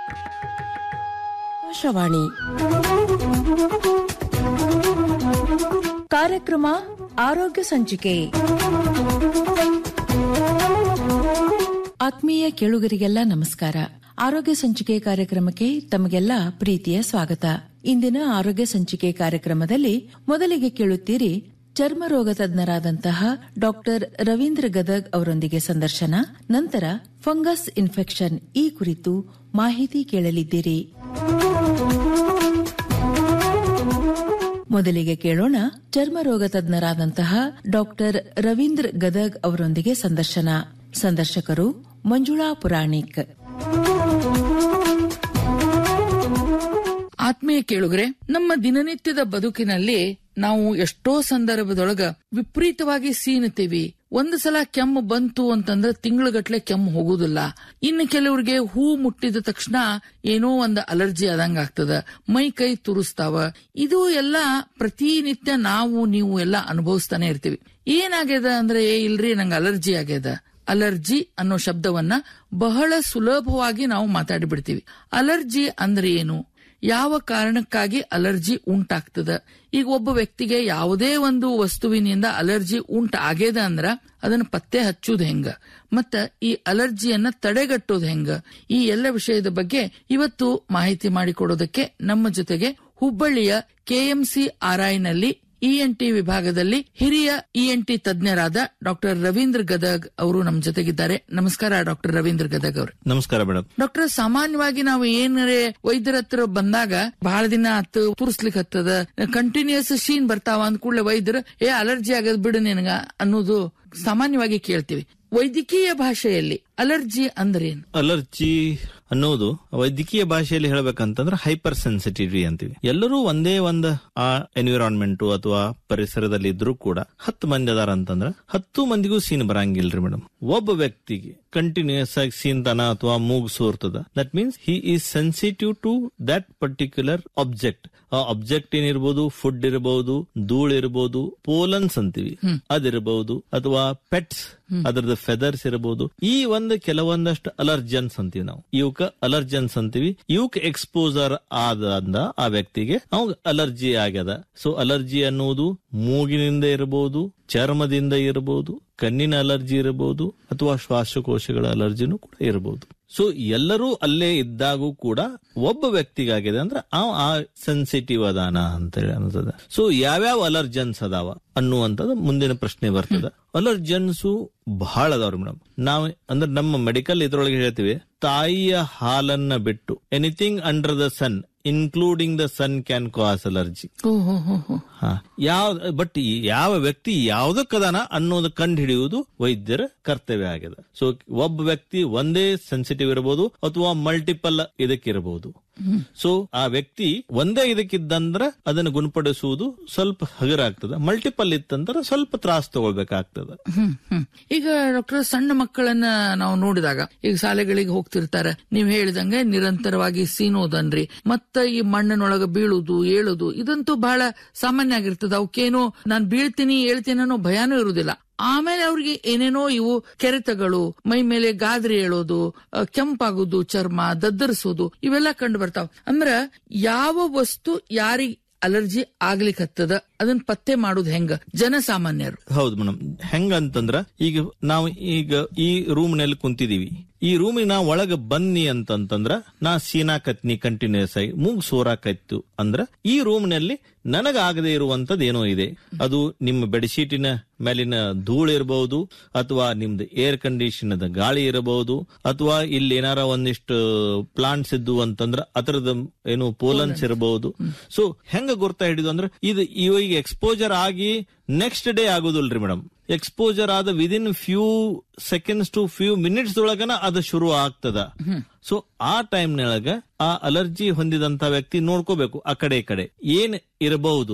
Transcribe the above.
ಆಕಾಶವಾಣಿ ಕಾರ್ಯಕ್ರಮ ಆರೋಗ್ಯ ಸಂಚಿಕೆ ಆತ್ಮೀಯ ಕೇಳುಗರಿಗೆಲ್ಲ ನಮಸ್ಕಾರ ಆರೋಗ್ಯ ಸಂಚಿಕೆ ಕಾರ್ಯಕ್ರಮಕ್ಕೆ ತಮಗೆಲ್ಲ ಪ್ರೀತಿಯ ಸ್ವಾಗತ ಇಂದಿನ ಆರೋಗ್ಯ ಸಂಚಿಕೆ ಕಾರ್ಯಕ್ರಮದಲ್ಲಿ ಮೊದಲಿಗೆ ಕೇಳುತ್ತೀರಿ ಚರ್ಮ ರೋಗ ತಜ್ಞರಾದಂತಹ ಡಾಕ್ಟರ್ ರವೀಂದ್ರ ಗದಗ್ ಅವರೊಂದಿಗೆ ಸಂದರ್ಶನ ನಂತರ ಫಂಗಸ್ ಇನ್ಫೆಕ್ಷನ್ ಈ ಕುರಿತು ಮಾಹಿತಿ ಕೇಳಲಿದ್ದೀರಿ ಮೊದಲಿಗೆ ಕೇಳೋಣ ಚರ್ಮ ರೋಗ ತಜ್ಞರಾದಂತಹ ಡಾಕ್ಟರ್ ರವೀಂದ್ರ ಗದಗ್ ಅವರೊಂದಿಗೆ ಸಂದರ್ಶನ ಸಂದರ್ಶಕರು ಮಂಜುಳಾ ಪುರಾಣಿಕ್ ಆತ್ಮೀಯ ಕೇಳುಗರೆ ನಮ್ಮ ದಿನನಿತ್ಯದ ಬದುಕಿನಲ್ಲಿ ನಾವು ಎಷ್ಟೋ ಸಂದರ್ಭದೊಳಗ ವಿಪರೀತವಾಗಿ ಸೀನುತ್ತೀವಿ ಒಂದು ಸಲ ಕೆಮ್ಮು ಬಂತು ಅಂತಂದ್ರೆ ತಿಂಗಳಗಟ್ಲೆ ಕೆಮ್ಮು ಹೋಗುದಿಲ್ಲ ಇನ್ನು ಕೆಲವ್ರಿಗೆ ಹೂ ಮುಟ್ಟಿದ ತಕ್ಷಣ ಏನೋ ಒಂದು ಅಲರ್ಜಿ ಆದಂಗ ಆಗ್ತದ ಮೈ ಕೈ ತುರಿಸ್ತಾವ ಇದು ಎಲ್ಲ ಪ್ರತಿನಿತ್ಯ ನಾವು ನೀವು ಎಲ್ಲ ಅನುಭವಿಸ್ತಾನೆ ಇರ್ತೀವಿ ಏನಾಗ್ಯದ ಅಂದ್ರೆ ಏ ಇಲ್ರಿ ನಂಗೆ ಅಲರ್ಜಿ ಆಗ್ಯದ ಅಲರ್ಜಿ ಅನ್ನೋ ಶಬ್ದವನ್ನ ಬಹಳ ಸುಲಭವಾಗಿ ನಾವು ಮಾತಾಡಿಬಿಡ್ತೀವಿ ಅಲರ್ಜಿ ಅಂದ್ರೆ ಏನು ಯಾವ ಕಾರಣಕ್ಕಾಗಿ ಅಲರ್ಜಿ ಉಂಟಾಗ್ತದ ಈಗ ಒಬ್ಬ ವ್ಯಕ್ತಿಗೆ ಯಾವುದೇ ಒಂದು ವಸ್ತುವಿನಿಂದ ಅಲರ್ಜಿ ಉಂಟ ಆಗ್ಯದ ಅಂದ್ರ ಅದನ್ನ ಪತ್ತೆ ಹಚ್ಚುದು ಹೆಂಗ ಮತ್ತ ಈ ಅಲರ್ಜಿಯನ್ನ ತಡೆಗಟ್ಟೋದು ಹೆಂಗ ಈ ಎಲ್ಲ ವಿಷಯದ ಬಗ್ಗೆ ಇವತ್ತು ಮಾಹಿತಿ ಮಾಡಿಕೊಡೋದಕ್ಕೆ ನಮ್ಮ ಜೊತೆಗೆ ಹುಬ್ಬಳ್ಳಿಯ ಕೆಎಂಸಿ ಆರ್ಐನಲ್ಲಿ ಇಎನ್ಟಿ ವಿಭಾಗದಲ್ಲಿ ಹಿರಿಯ ಇಎನ್ಟಿ ತಜ್ಞರಾದ ಡಾಕ್ಟರ್ ರವೀಂದ್ರ ಗದಗ್ ಅವರು ನಮ್ಮ ಜೊತೆಗಿದ್ದಾರೆ ನಮಸ್ಕಾರ ಡಾಕ್ಟರ್ ರವೀಂದ್ರ ಗದಗ್ ಅವರು ನಮಸ್ಕಾರ ಮೇಡಮ್ ಡಾಕ್ಟರ್ ಸಾಮಾನ್ಯವಾಗಿ ನಾವು ಏನರೇ ವೈದ್ಯರ ಹತ್ರ ಬಂದಾಗ ಬಹಳ ದಿನ ಹತ್ತು ತುರ್ಸ್ಲಿಕ್ ಹತ್ತದ ಕಂಟಿನ್ಯೂಸ್ ಶೀನ್ ಬರ್ತಾವ ಅಂದ ಕೂಡಲೇ ವೈದ್ಯರು ಏ ಅಲರ್ಜಿ ಆಗದ್ ಬಿಡು ನಿನಗ ಅನ್ನೋದು ಸಾಮಾನ್ಯವಾಗಿ ಕೇಳ್ತೀವಿ ವೈದ್ಯಕೀಯ ಭಾಷೆಯಲ್ಲಿ ಅಲರ್ಜಿ ಅಂದ್ರೇನು ಅಲರ್ಜಿ ಅನ್ನೋದು ವೈದ್ಯಕೀಯ ಭಾಷೆಯಲ್ಲಿ ಹೇಳ್ಬೇಕಂತಂದ್ರೆ ಹೈಪರ್ ಸೆನ್ಸಿಟಿವಿಟಿ ಅಂತೀವಿ ಎಲ್ಲರೂ ಒಂದೇ ಒಂದು ಆ ಎನ್ವಿರಾನ್ಮೆಂಟ್ ಅಥವಾ ಪರಿಸರದಲ್ಲಿ ಇದ್ರೂ ಕೂಡ ಹತ್ತು ಮಂದಿ ಅದಾರ ಅಂತಂದ್ರ ಹತ್ತು ಮಂದಿಗೂ ಸೀನ್ ಬರಂಗಿಲ್ರಿ ಮೇಡಮ್ ಒಬ್ಬ ವ್ಯಕ್ತಿಗೆ ಕಂಟಿನ್ಯೂಸ್ ಆಗಿ ಸೀನ್ತಾನ ಅಥವಾ ಮೂಗು ಸೋರ್ತದ that means he is sensitive to that particular object ಆ ಆಬ್ಜೆಕ್ಟ್ ಏನಿರ್ಬೋದು ಫುಡ್ ಇರಬಹುದು ಧೂಳ್ ಇರಬಹುದು ಪೋಲನ್ಸ್ ಅಂತೀವಿ ಅದಿರಬಹುದು ಅಥವಾ ಪೆಟ್ಸ್ ಅದರದ ಫೆದರ್ಸ್ ಇರಬಹುದು ಈ ಒಂದು ಕೆಲವೊಂದಷ್ಟು ಅಲರ್ಜನ್ಸ್ ಅಂತೀವಿ ನಾವು ಇವಕ್ಕ ಅಲರ್ಜನ್ಸ್ ಅಂತೀವಿ ಇವಕ್ ಎಕ್ಸ್ಪೋಜರ್ ಆದ ಆ ವ್ಯಕ್ತಿಗೆ ಅವಾಗ ಅಲರ್ಜಿ ಆಗ್ಯದ ಸೊ ಅಲರ್ಜಿ ಅನ್ನುವುದು ಮೂಗಿನಿಂದ ಇರಬಹುದು ಚರ್ಮದಿಂದ ಇರಬಹುದು ಕಣ್ಣಿನ ಅಲರ್ಜಿ ಇರಬಹುದು ಅಥವಾ ಶ್ವಾಸಕೋಶಗಳ ಅಲರ್ಜಿನೂ ಕೂಡ ಇರಬಹುದು ಸೊ ಎಲ್ಲರೂ ಅಲ್ಲೇ ಇದ್ದಾಗೂ ಕೂಡ ಒಬ್ಬ ವ್ಯಕ್ತಿಗಾಗಿದೆ ಅಂದ್ರೆ ಅವ ಆ ಸೆನ್ಸಿಟಿವ್ ಅದಾನ ಅಂತ ಹೇಳಿ ಅನ್ಸದ ಸೊ ಯಾವ್ಯಾವ ಅಲರ್ಜನ್ಸ್ ಅದಾವ ಅನ್ನುವಂಥದ್ದು ಮುಂದಿನ ಪ್ರಶ್ನೆ ಬರ್ತದ ಅಲರ್ಜನ್ಸು ಬಹಳ ಅದಾವ್ರಿ ಮೇಡಮ್ ನಾವ್ ಅಂದ್ರೆ ನಮ್ಮ ಮೆಡಿಕಲ್ ಇದ್ರೊಳಗೆ ಹೇಳ್ತೀವಿ ತಾಯಿಯ ಹಾಲನ್ನ ಬಿಟ್ಟು anything under the sun including the sun can cause allergy ಹಾ ಯಾವ ಬಟ್ ಯಾವ ವ್ಯಕ್ತಿ ಯಾವ್ದಕ್ಕದಾನ ಅನ್ನೋದು ಕಂಡು ಹಿಡಿಯುವುದು ವೈದ್ಯರ ಕರ್ತವ್ಯ ಆಗಿದೆ ಸೊ ಒಬ್ಬ ವ್ಯಕ್ತಿ ಒಂದೇ ಸೆನ್ಸಿಟಿವ್ ಇರಬಹುದು ಅಥವಾ ಮಲ್ಟಿಪಲ್ ಇದಕ್ಕಿರಬಹುದು ಸೊ ಆ ವ್ಯಕ್ತಿ ಒಂದೇ ಇದಕ್ಕಿದ್ದಂದ್ರ ಅದನ್ನು ಗುಣಪಡಿಸುವುದು ಸ್ವಲ್ಪ ಹಗರ ಆಗ್ತದ ಮಲ್ಟಿಪಲ್ ಇತ್ತಂದ್ರೆ ಸ್ವಲ್ಪ ತ್ರಾಸ್ ತಗೊಳ್ಬೇಕಾಗ್ತದ ಹ್ಮ್ ಹ್ಮ್ ಈಗ ಡಾಕ್ಟರ್ ಸಣ್ಣ ಮಕ್ಕಳನ್ನ ನಾವು ನೋಡಿದಾಗ ಈಗ ಶಾಲೆಗಳಿಗೆ ಹೋಗ್ತಿರ್ತಾರೆ ನೀವ್ ಹೇಳಿದಂಗೆ ನಿರಂತರವಾಗಿ ಸೀನೋದನ್ರಿ ಮತ್ತ ಈ ಮಣ್ಣಿನೊಳಗ ಬೀಳುದು ಏಳುದು ಇದಂತೂ ಬಹಳ ಸಾಮಾನ್ಯ ಆಗಿರ್ತದ ಅವಕ್ಕೇನು ನಾನ್ ಬೀಳ್ತೀನಿ ಹೇಳ್ತೀನಿ ಅನ್ನೋ ಭಯಾನೂ ಇರುವುದಿಲ್ಲ ಆಮೇಲೆ ಅವ್ರಿಗೆ ಏನೇನೋ ಇವು ಕೆರೆತಗಳು ಮೈ ಮೇಲೆ ಗಾದ್ರಿ ಏಳೋದು ಅ, ಕೆಂಪಾಗುದು ಚರ್ಮ ದದ್ದರಿಸೋದು ಇವೆಲ್ಲ ಕಂಡು ಬರ್ತಾವ ಅಂದ್ರ ಯಾವ ವಸ್ತು ಯಾರಿಗ್ ಅಲರ್ಜಿ ಆಗ್ಲಿಕ್ಕತ್ತದ ಅದನ್ನ ಪತ್ತೆ ಮಾಡೋದು ಹೆಂಗ ಜನಸಾಮಾನ್ಯರು ಹೌದು ಮೇಡಮ್ ಹೆಂಗಂತಂದ್ರ ಈಗ ನಾವು ಈಗ ಈ ರೂಮ್ ನಲ್ಲಿ ಕುಂತಿದೀವಿ ಈ ರೂಮಿನ ಒಳಗ ಬನ್ನಿ ಅಂತಂತಂದ್ರ ನಾ ಸೀನಾಕತ್ನಿ ಕಂಟಿನ್ಯೂಸ್ ಆಗಿ ಮೂಗ್ ಸೋರಾಕತ್ತು ಅಂದ್ರ ಈ ರೂಮ್ ನಲ್ಲಿ ನನಗಾಗದೆ ಇರುವಂತದ್ ಏನೋ ಇದೆ ಅದು ನಿಮ್ಮ ಬೆಡ್ಶೀಟಿನ ಮೇಲಿನ ಧೂಳು ಇರಬಹುದು ಅಥವಾ ನಿಮ್ದು ಏರ್ ಕಂಡೀಷನ್ ಗಾಳಿ ಇರಬಹುದು ಅಥವಾ ಇಲ್ಲಿ ಏನಾರ ಒಂದಿಷ್ಟು ಪ್ಲಾಂಟ್ಸ್ ಇದ್ದು ಅಂತಂದ್ರ ಅದರದ ಏನು ಪೋಲನ್ಸ್ ಇರಬಹುದು ಸೊ ಹೆಂಗ ಗುರ್ತ ಹಿಡಿದು ಅಂದ್ರೆ ಇದು ಇವಾಗ ಎಕ್ಸ್ಪೋಜರ್ ಆಗಿ ನೆಕ್ಸ್ಟ್ ಡೇ ಆಗುದಿಲ್ರಿ ಮೇಡಮ್ ಎಕ್ಸ್ಪೋಜರ್ ಆದ within few seconds to few minutes ಒಳಗನ ಅದು ಶುರು ಆಗ್ತದ ಸೊ ಆ ಟೈಮ್ನೊಳಗ ಆ ಅಲರ್ಜಿ ಹೊಂದಿದಂತ ವ್ಯಕ್ತಿ ನೋಡ್ಕೋಬೇಕು ಆ ಕಡೆ ಈ ಕಡೆ ಏನ್ ಇರಬಹುದು